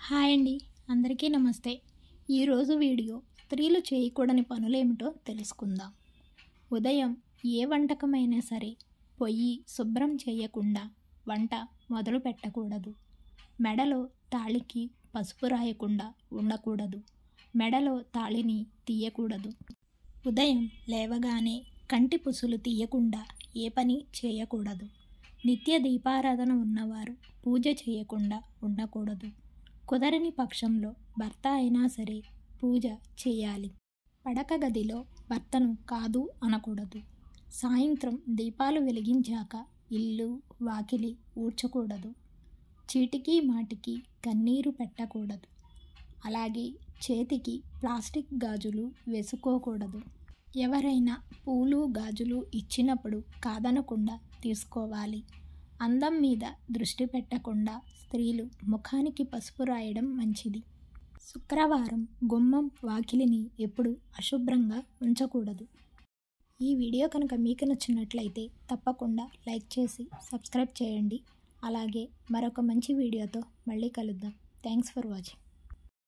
hi అండి అందరికీ నమస్తే ఈరోజు వీడియో స్త్రీలు చేయకూడని పనులేమిటో తెలుసుకుందాం ఉదయం ఏ వంటకమైనా సరే పొయ్యి శుభ్రం చేయకుండా వంట మొదలు పెట్టకూడదు మెడలో తాళికి పసుపు రాయకుండా ఉండకూడదు మెడలో తాళిని తీయకూడదు ఉదయం లేవగానే కంటి పుసులు తీయకుండా ఏ పని చేయకూడదు నిత్య దీపారాధన ఉన్నవారు పూజ చేయకుండా ఉండకూడదు కుదరని పక్షంలో భర్త అయినా సరే పూజ చేయాలి పడక గదిలో భర్తను కాదు అనకూడదు సాయంత్రం దీపాలు వెలిగించాక ఇల్లు వాకిలి ఊడ్చకూడదు చీటికి మాటికి కన్నీరు పెట్టకూడదు అలాగే చేతికి ప్లాస్టిక్ గాజులు వేసుకోకూడదు ఎవరైనా పూలు గాజులు ఇచ్చినప్పుడు కాదనకుండా తీసుకోవాలి అందం మీద దృష్టి పెట్టకుండా స్త్రీలు ముఖానికి పసుపు రాయడం మంచిది శుక్రవారం గుమ్మం వాకిలిని ఎప్పుడు అశుభ్రంగా ఉంచకూడదు ఈ వీడియో కనుక మీకు నచ్చినట్లయితే తప్పకుండా లైక్ చేసి సబ్స్క్రైబ్ చేయండి అలాగే మరొక మంచి వీడియోతో మళ్ళీ కలుద్దాం థ్యాంక్స్ ఫర్ వాచింగ్